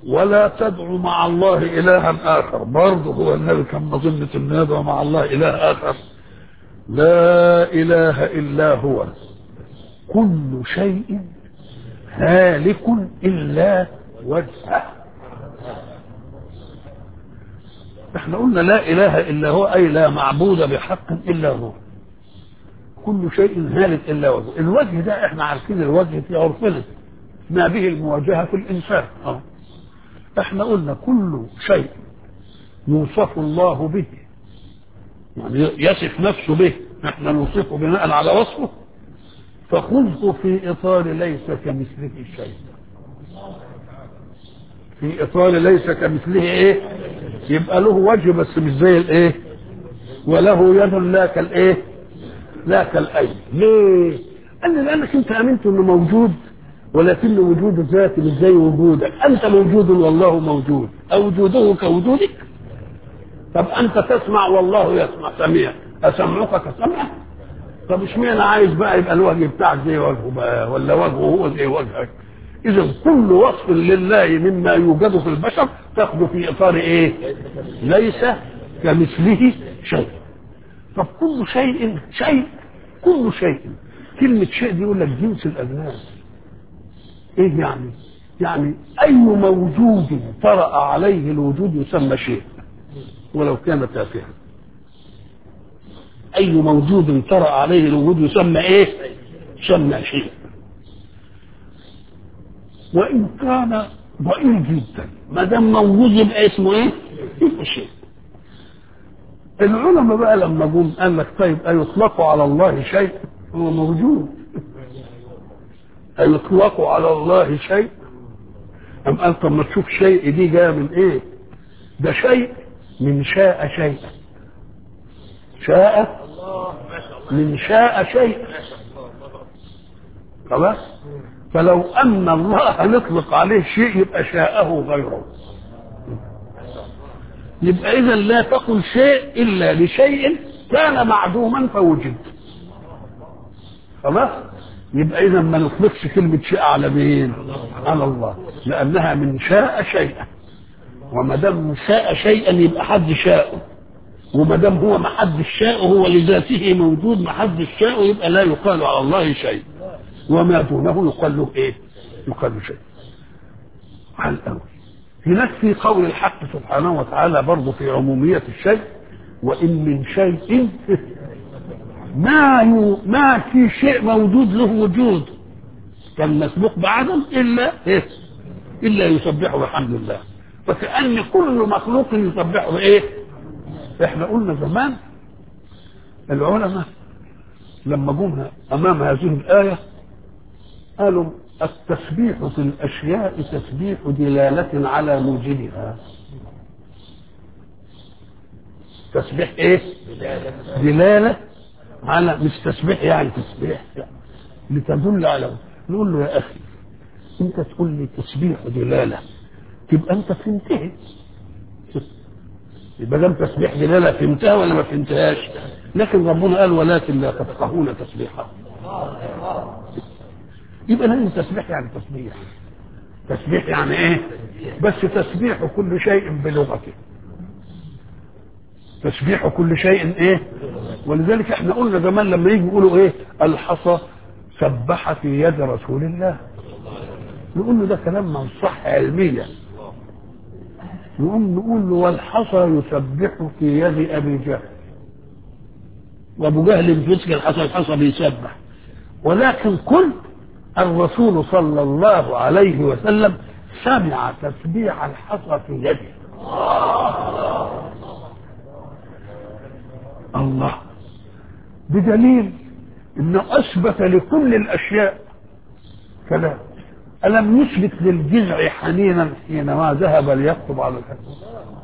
ولا تدع مع الله إلها آخر برضه هو النبي كان مظنة أن يدعو مع الله إله آخر لا إله إلا هو كل شيء هالك إلا وجهه احنا قلنا لا إله إلا هو أي لا معبود بحق إلا هو كل شيء هالك إلا وجهه الوجه ده احنا عارفين الوجه في عرفنا ما به المواجهة في الإنسان اه احنا قلنا كل شيء يوصف الله به يعني يصف نفسه به احنا نوصفه بناء على وصفه فخذه في اطار ليس كمثله شيء في اطار ليس كمثله ايه يبقى له وجه بس مش زي الايه وله يد لا كالايه لا كالايد ليه قال لي لانك انت امنت انه موجود ولكن وجود ذاتي مش زي وجودك انت موجود والله موجود او وجوده كوجودك طب انت تسمع والله يسمع سميع اسمعك كسمع طب اشمعنى عايز بقى يبقى الوجه بتاعك زي وجهه بقى ولا وجهه هو زي وجهك اذا كل وصف لله مما يوجد في البشر تاخذه في اطار ايه ليس كمثله شيء طب كل شيء شيء كل شيء كلمة شيء دي يقول لك جنس الأجناس إيه يعني؟ يعني أي موجود طرأ عليه الوجود يسمى شيء ولو كان تافها أي موجود طرأ عليه الوجود يسمى إيه؟ يسمى شيء وإن كان ضئيل جدا ما دام موجود يبقى اسمه إيه؟ يبقى شيء العلماء بقى لما جم قال لك طيب أيطلق على الله شيء؟ هو موجود أيطلق على الله شيء؟ أم قال طب ما تشوف شيء دي جاية من إيه؟ ده شيء من شاء شيئا شاء من شاء شيء خلاص فلو ان الله نطلق عليه شيء يبقى شاءه غيره يبقى اذا لا تقل شيء الا لشيء كان معدوما فوجد خلاص يبقى اذا ما نطلقش كلمه شيء على مين على الله لانها من شاء شيئا وما دام شاء شيئا يبقى حد شاءه وما دام هو ما حد شاءه هو لذاته موجود ما حد شاءه يبقى لا يقال على الله شيء وما دونه يقال له ايه؟ يقال له شيء. على الاول هناك في قول الحق سبحانه وتعالى برضه في عمومية الشيء وإن من شيء ما يو ما في شيء موجود له وجود كان مسبوق بعدم إلا إيه؟ إلا يسبحه بحمد الله فكأن كل مخلوق يسبحه إيه؟ احنا قلنا زمان العلماء لما جم امام هذه الايه قالوا التسبيح في الاشياء تسبيح دلاله على موجبها تسبيح ايه دلاله على مش تسبيح يعني تسبيح يعني لتدل على نقول له يا اخي انت تقول لي تسبيح دلاله تبقى انت فهمتها يبقى ده تسبيح دلاله فهمتها ولا ما فهمتهاش لكن ربنا قال ولكن لا تفقهون تسبيحه يبقى لازم تسبيح يعني تسبيح تسبيح يعني ايه بس تسبيح كل شيء بلغته تسبيح كل شيء ايه ولذلك احنا قلنا زمان لما يجي يقولوا ايه الحصى سبح في يد رسول الله نقول له ده كلام ما صح علميا نقوم نقول له والحصى يسبح في يد ابي جهل وابو جهل مسك الحصى الحصى بيسبح ولكن كل الرسول صلى الله عليه وسلم سمع تسبيح الحصى في يده الله بدليل انه اثبت لكل الاشياء كلام ألم يثبت للجذع حنينا حينما ذهب ليخطب على الحكم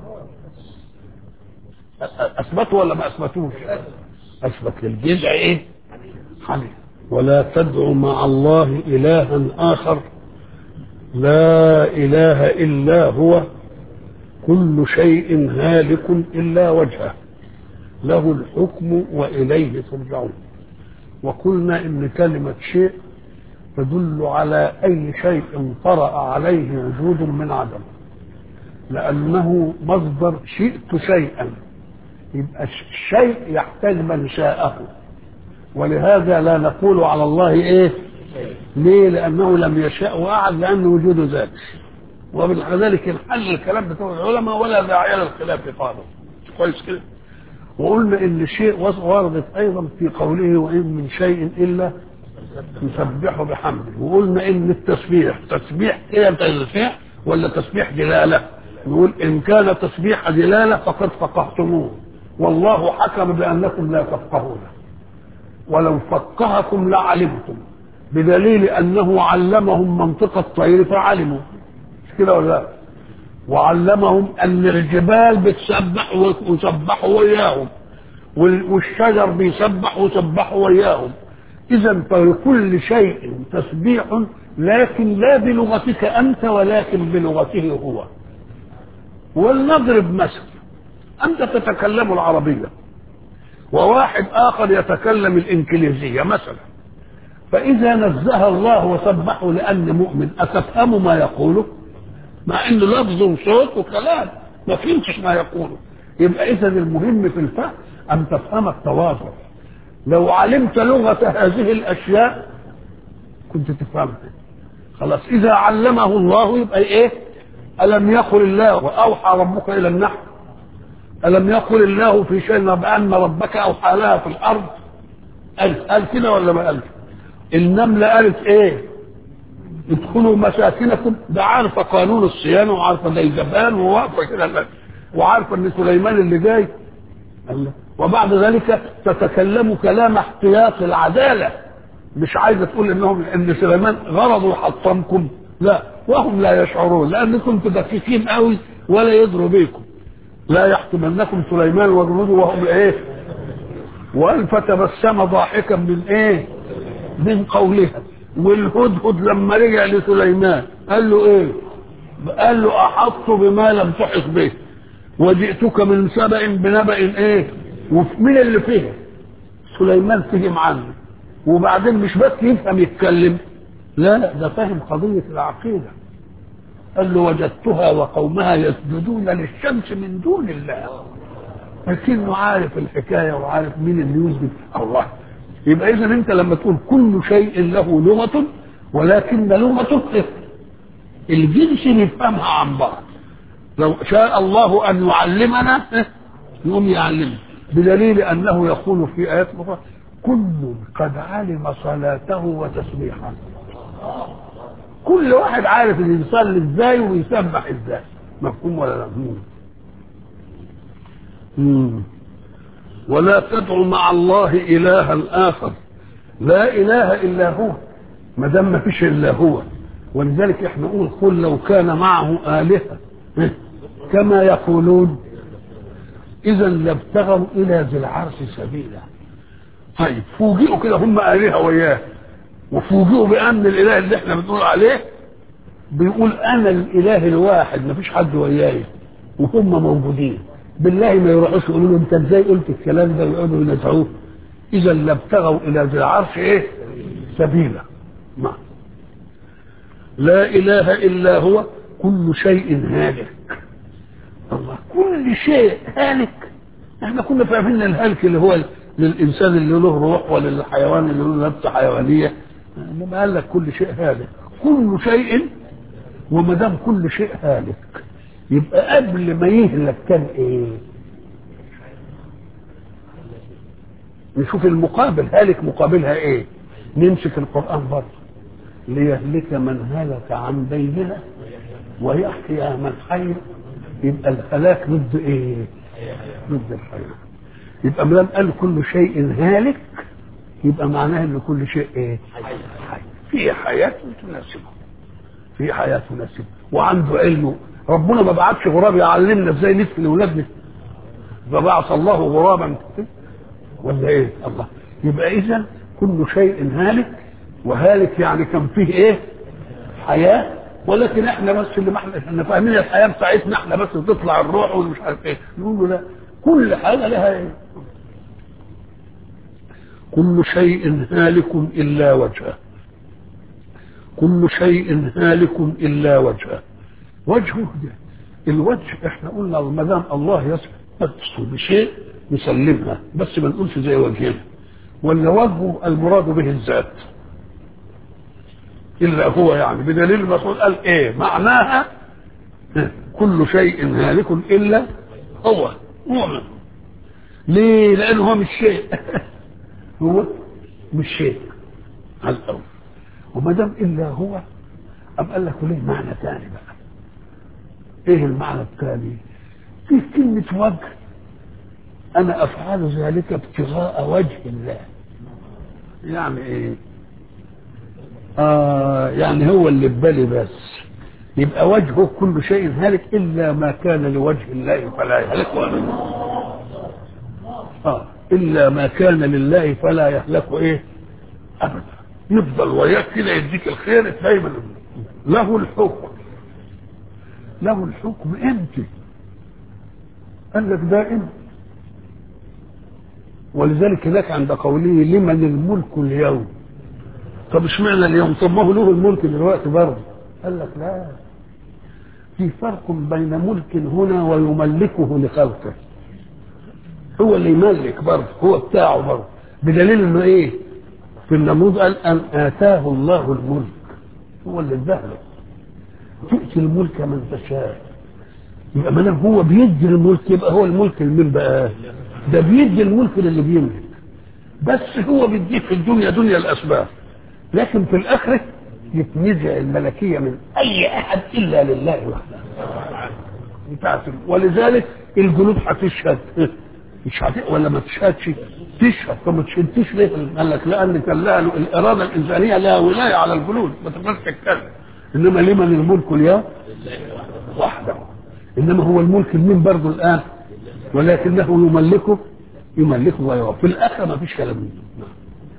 أثبته ولا ما أثبتوش أثبت للجذع إيه حنين ولا تدع مع الله إلها آخر لا إله إلا هو كل شيء هالك إلا وجهه له الحكم وإليه ترجعون وقلنا إن كلمة شيء تدل على أي شيء طرأ عليه وجود من عدم لأنه مصدر شئت شيئا يبقى الشيء يحتاج من شاءه ولهذا لا نقول على الله ايه ليه لانه لم يشاء واحد لان وجوده ذات وبذلك انحل الكلام بتوع العلماء ولا داعي للخلاف قالوا كويس كده وقلنا ان الشيء وردت ايضا في قوله وان من شيء الا يسبحه بحمده وقلنا ان التسبيح تسبيح كده تسبيح ولا تسبيح دلاله نقول ان كان تسبيح دلاله فقد فقهتموه والله حكم بانكم لا تفقهون ولو فقهكم لعلمتم بدليل انه علمهم منطق الطير فعلموا مش كده ولا لا وعلمهم ان الجبال بتسبح وسبحوا وياهم والشجر بيسبح وسبحوا وياهم اذا فلكل شيء تسبيح لكن لا بلغتك انت ولكن بلغته هو ولنضرب مثل انت تتكلم العربيه وواحد اخر يتكلم الانجليزيه مثلا فاذا نزه الله وسبحه لان مؤمن اتفهم ما يقوله مع انه لفظ وصوت وكلام ما فهمتش ما يقوله يبقى اذا المهم في الفهم ان تفهم التواضع لو علمت لغه هذه الاشياء كنت تفهمها خلاص اذا علمه الله يبقى ايه الم يقل الله واوحى ربك الى النحل ألم يقل الله في شيء بأن ربك أوحى لها في الأرض قال قال كده ولا ما قالش النملة قالت إيه ادخلوا مساكنكم ده عارفة قانون الصيانة وعارفة الجبان وواقفة كده وعارفة إن سليمان اللي جاي الله وبعد ذلك تتكلم كلام احتياط العدالة مش عايزة تقول إنهم إن سليمان غرضه يحطمكم لا وهم لا يشعرون لأنكم دقيقين قوي ولا يدروا بيكم لا يحكمنكم سليمان وجنوده وهم ايه وقال فتبسم ضاحكا من ايه من قولها والهدهد لما رجع لسليمان قال له ايه قال له احط بما لم تحط به وجئتك من سبأ بنبأ ايه ومين اللي فهم سليمان فهم عنه وبعدين مش بس يفهم يتكلم لا ده فاهم قضية العقيدة قال له وجدتها وقومها يسجدون للشمس من دون الله لكنه عارف الحكايه وعارف مين اللي يسجد الله يبقى اذا انت لما تقول كل شيء له لغه ولكن لغته الجنس يفهمها عن بعض لو شاء الله ان يعلمنا يقوم يعلمنا بدليل انه يقول في ايات اخرى كل قد علم صلاته وتسبيحه كل واحد عارف ان يصلي ازاي ويسبح ازاي مفهوم ولا لا مفهوم ولا تدعو مع الله الها اخر لا اله الا هو ما دام ما فيش الا هو ولذلك احنا نقول قل لو كان معه الهه كما يقولون اذا لابتغوا الى ذي العرش سبيلا طيب فوجئوا كده هم الهه وياه وفوجئوا بان الاله اللي احنا بنقول عليه بيقول انا الاله الواحد ما فيش حد وياي وهم موجودين بالله ما يروحوش يقولوا له انت ازاي قلت الكلام ده ويقعدوا ينزعوه اذا لابتغوا الى ذي العرش ايه سبيلا ما لا اله الا هو كل شيء هالك الله كل شيء هالك احنا كنا فاهمين الهلك اللي هو للانسان اللي له روح وللحيوان اللي له نفس حيوانيه انما قال لك كل شيء هالك كل شيء وما دام كل شيء هالك يبقى قبل ما يهلك كان ايه نشوف المقابل هالك مقابلها ايه نمسك القران برضه ليهلك من هلك عن بيننا ويحيى من حي يبقى الهلاك ضد ايه ضد الحياه يبقى ما دام قال كل شيء هالك يبقى معناه ان كل شيء ايه حي في حياه تناسبه في حياه تناسبه وعنده علمه ربنا ما بعتش غراب يعلمنا ازاي ندفن اولادنا فبعث الله غرابا ولا ايه الله يبقى اذا كل شيء هالك وهالك يعني كان فيه ايه حياه ولكن احنا بس اللي ما احنا احنا فاهمين الحياه بتاعتنا احنا بس تطلع الروح ومش عارف ايه نقول له لا كل حاجه لها ايه كل شيء هالك الا وجهه كل شيء هالك الا وجهه وجهه ده الوجه احنا قلنا ما دام الله يثبت بشيء نسلمها بس ما نقولش زي وجهنا ولا وجهه المراد به الذات الا هو يعني بدليل الرسول قال ايه معناها كل شيء هالك الا هو مؤمن ليه لانه هو مش شيء هو مش شيء على الارض وما دام الا هو أم قال لك ليه معنى ثاني بقى ايه المعنى الثاني في كلمة وجه انا افعل ذلك ابتغاء وجه الله يعني ايه آه يعني هو اللي ببالي بس يبقى وجهه كل شيء هالك الا ما كان لوجه الله فلا يهلك ابدا اه الا ما كان لله فلا يهلك ايه ابدا يفضل وياك كده يديك الخير دايما له الحكم له الحكم امتى قال لك دائما ولذلك هناك عند قوله لمن الملك اليوم طب اشمعنى اليوم طب ما هو له الملك دلوقتي برضه قال لك لا في فرق بين ملك هنا ويملكه لخلقه هو اللي يملك برضه هو بتاعه برضه بدليل انه ايه في النموذج قال ان اتاه الله الملك هو اللي اداله تؤتي الملك من تشاء يبقى ما دام هو بيدي الملك يبقى هو الملك لمين بقى؟ ده بيدي الملك للي بيملك بس هو بيديه في الدنيا دنيا الاسباب لكن في الاخره يتنزع الملكيه من اي احد الا لله وحده بتاعت ولذلك الجنود هتشهد مش هت... ولا ما تشهدش تشهد فما تشهدتش ليه؟ قال لك لان كان لها الاراده الانسانيه لها ولايه على الجنود ما تقدرش تتكلم انما لمن الملك اليوم؟ وحده انما هو الملك لمين برضه الان؟ ولكنه يملكه يملكه غيره في الاخره ما فيش كلام منه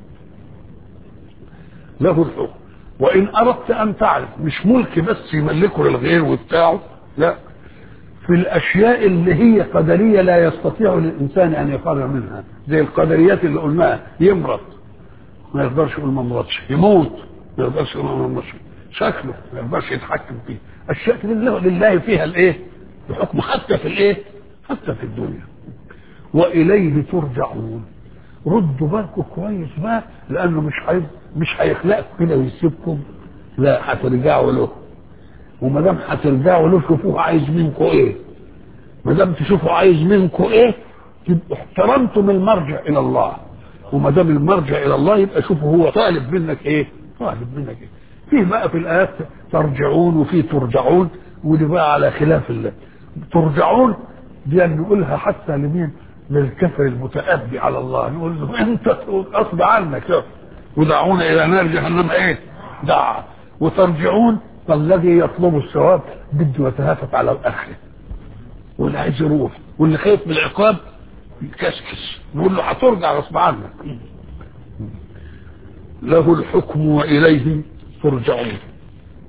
له الحكم وان اردت ان تعرف مش ملك بس يملكه للغير وبتاعه لا في الاشياء اللي هي قدريه لا يستطيع الانسان ان يفرغ منها زي القدريات اللي قلناها يمرض ما يقدرش يقول ما مرضش يموت ما يقدرش يقول ما مرضش شكله ما يقدرش يتحكم فيه الاشياء لله, لله فيها الايه الحكم حتى في الايه حتى في الدنيا واليه ترجعون ردوا بالكم كويس بقى لانه مش حي... مش هيخلقكم كده ويسيبكم لا هترجعوا له وما دام هترجعوا له شوفوه عايز منكم ايه ما دام تشوفوا عايز منكم ايه تبقوا احترمتم المرجع الى الله وما دام المرجع الى الله يبقى شوفوا هو طالب منك ايه طالب منك ايه فيه بقى في الايات ترجعون وفي ترجعون ودي بقى على خلاف الله ترجعون دي نقولها حتى لمين للكفر المتأبي على الله نقول له انت غصب عنك ودعونا الى نار جهنم ايه دعا وترجعون فالذي يطلب الثواب بده يتهافت على الاخره واللي عايز يروح واللي خايف من العقاب يكسكس نقول له هترجع غصب عنك له الحكم واليه ترجعون